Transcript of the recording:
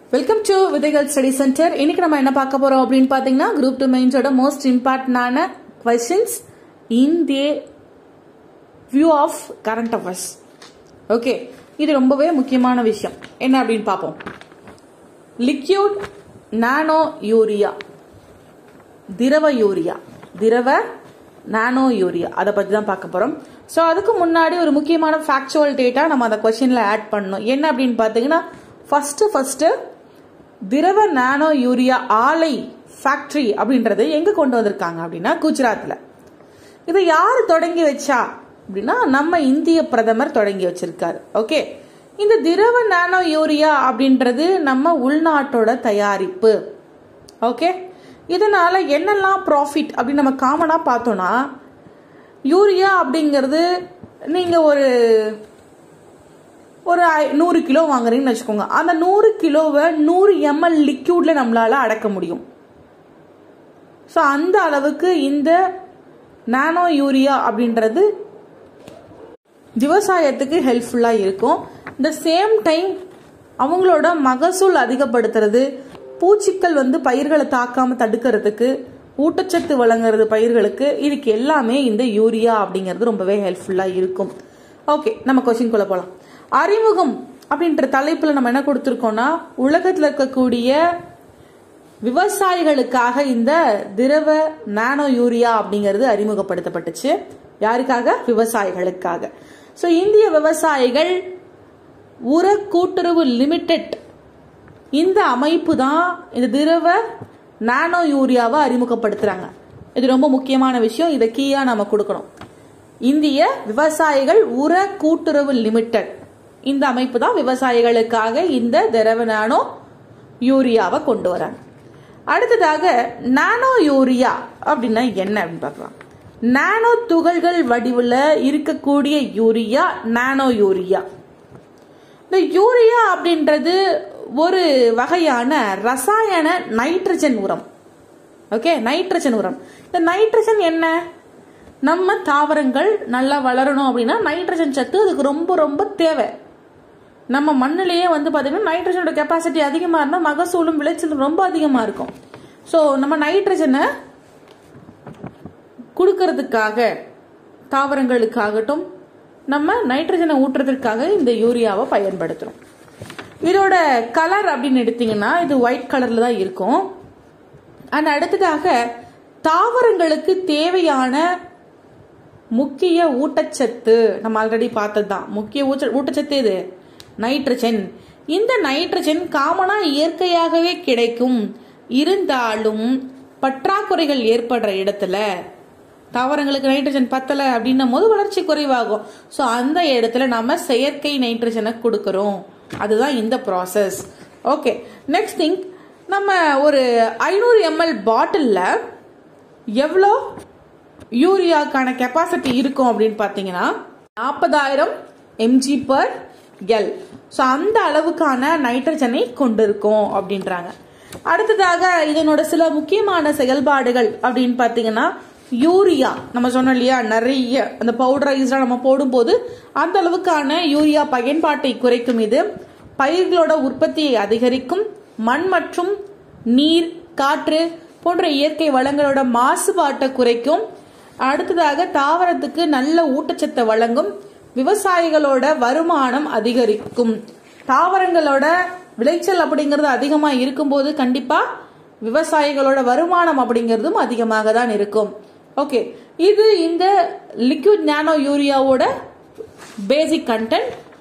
welcome to Vidhaigal study center இன்னைக்கு நம்ம என்ன பார்க்க போறோம் அப்படின்னு பாத்தீங்கன்னா குரூப் டூ மெயின்ஸோட மோஸ்ட் இம்பார்ட்டன்டான questions in the view of current affairs okay இது ரொம்பவே முக்கியமான விஷயம் என்ன அப்படின்னு பார்ப்போம் லிக்யூட் நானோ யூரியா திரவ யூரியா திரவ நானோ யூரியா அதை பத்தி தான் பார்க்க போறோம் ஸோ அதுக்கு முன்னாடி ஒரு முக்கியமான ஃபேக்சுவல் டேட்டா நம்ம அந்த கொஸ்டின்ல ஆட் பண்ணணும் என்ன அப்படின்னு பார்த்தீங்கன்னா ஃபர்ஸ்ட் ஃபர்ஸ்ட் திரவ நானோ யூரியா ஆலை ஃபேக்டரி அப்படின்றது எங்க கொண்டு வந்திருக்காங்க அப்படின்னா குஜராத்ல இதை யார் தொடங்கி வச்சா அப்படின்னா நம்ம இந்திய பிரதமர் தொடங்கி வச்சிருக்காரு ஓகே இந்த திரவ நானோ யூரியா அப்படின்றது நம்ம உள்நாட்டோட தயாரிப்பு ஓகே இதனால என்னெல்லாம் ப்ராஃபிட் அப்படின்னு நம்ம காமனா பார்த்தோம்னா யூரியா அப்படிங்கிறது நீங்க ஒரு ஒரு ஐ- நூறு கிலோ வாங்குறீங்கன்னு வச்சுக்கோங்க அந்த நூறு கிலோவை நூறு எம்எல் லிக்யூட்ல நம்மளால அடக்க முடியும் ஸோ அந்த அளவுக்கு இந்த நானோ யூரியா அப்படின்றது விவசாயத்துக்கு ஹெல்ப்ஃபுல்லாக இருக்கும் இந்த சேம் டைம் அவங்களோட மகசூல் அதிகப்படுத்துறது பூச்சிக்கள் வந்து பயிர்களை தாக்காம தடுக்கிறதுக்கு ஊட்டச்சத்து வழங்குறது பயிர்களுக்கு இதுக்கு எல்லாமே இந்த யூரியா அப்படிங்கிறது ரொம்பவே ஹெல்ப்ஃபுல்லாக இருக்கும் ஓகே நம்ம கொஸ்டின்குள்ள போகலாம் அறிமுகம் அப்படின்ற தலைப்பில் நம்ம என்ன கொடுத்துருக்கோம்னா உலகத்தில் இருக்கக்கூடிய விவசாயிகளுக்காக இந்த திரவ நானோ யூரியா அப்படிங்கிறது அறிமுகப்படுத்தப்பட்டுச்சு யாருக்காக விவசாயிகளுக்காக ஸோ இந்திய விவசாயிகள் உர கூட்டுறவு லிமிடெட் இந்த அமைப்பு தான் இந்த திரவ நானோ யூரியாவை அறிமுகப்படுத்துறாங்க இது ரொம்ப முக்கியமான விஷயம் இதை கீயா நம்ம கொடுக்கணும் இந்திய விவசாயிகள் உர கூட்டுறவு லிமிடெட் இந்த அமைப்பு தான் விவசாயிகளுக்காக இந்த திரவ நானோ யூரியாவை கொண்டு வராங்க அடுத்ததாக நானோ யூரியா அப்படின்னா என்ன அப்படின்னு பார்க்கலாம் நானோ துகள்கள் வடிவில் இருக்கக்கூடிய யூரியா நானோ யூரியா இந்த யூரியா அப்படின்றது ஒரு வகையான ரசாயன நைட்ரஜன் உரம் ஓகே நைட்ரஜன் உரம் இந்த நைட்ரஜன் என்ன நம்ம தாவரங்கள் நல்லா வளரணும் அப்படின்னா நைட்ரஜன் சத்து அதுக்கு ரொம்ப ரொம்ப தேவை நம்ம மண்ணிலேயே வந்து பார்த்தீங்கன்னா நைட்ரஜனோட கெப்பாசிட்டி அதிகமாக இருந்தால் மகசூலும் விளைச்சலும் ரொம்ப அதிகமாக இருக்கும் ஸோ நம்ம நைட்ரஜனை கொடுக்கறதுக்காக தாவரங்களுக்காகட்டும் நம்ம நைட்ரஜனை ஊட்டுறதுக்காக இந்த யூரியாவை பயன்படுத்துகிறோம் இதோட கலர் அப்படின்னு எடுத்தீங்கன்னா இது ஒயிட் கலர்ல தான் இருக்கும் அண்ட் அடுத்ததாக தாவரங்களுக்கு தேவையான முக்கிய ஊட்டச்சத்து நம்ம ஆல்ரெடி பார்த்தது தான் முக்கிய ஊட்ட- ஊட்டச்சத்து இது நைட்ரஜன் இந்த நைட்ரஜன் காமனா இயற்கையாகவே கிடைக்கும் இருந்தாலும் பற்றாக்குறைகள் ஏற்படுற இடத்துல தாவரங்களுக்கு நைட்ரஜன் பத்தல அப்படின்னும் போது வளர்ச்சி குறைவாகும் ஸோ அந்த இடத்துல நாம செயற்கை நைட்ரஜனை கொடுக்கறோம் அதுதான் இந்த ப்ராசஸ் ஓகே நெக்ஸ்ட் திங் நம்ம ஒரு ஐநூறு எம்எல் பாட்டிலில் எவ்வளோ யூரியாக்கான கெப்பாசிட்டி இருக்கும் அப்படின்னு பார்த்தீங்கன்னா நாற்பதாயிரம் எம்ஜி பர் எல் ஸோ அந்த அளவுக்கான நைட்ரஜனை கொண்டிருக்கும் அப்படின்றாங்க அடுத்ததாக இதனோட சில முக்கியமான செயல்பாடுகள் அப்படின்னு பார்த்தீங்கன்னா யூரியா நம்ம சொன்னோம் இல்லையா நிறைய அந்த பவுடரைஸ்டாக நம்ம போடும்போது அந்த அளவுக்கான யூரியா பயன்பாட்டை குறைக்கும் இது பயிர்களோட உற்பத்தியை அதிகரிக்கும் மண் மற்றும் நீர் காற்று போன்ற இயற்கை வளங்களோட மாசுபாட்டை குறைக்கும் அடுத்ததாக தாவரத்துக்கு நல்ல ஊட்டச்சத்தை வழங்கும் விவசாயிகளோட வருமானம் அதிகரிக்கும் தாவரங்களோட விளைச்சல் அப்படிங்கிறது அதிகமா இருக்கும்போது கண்டிப்பா விவசாயிகளோட வருமானம் அப்படிங்கிறதும் அதிகமாக தான் இருக்கும் ஓகே இது இந்த லிக்விட் நானோ யூரியாவோட பேசிக் கண்டென்ட்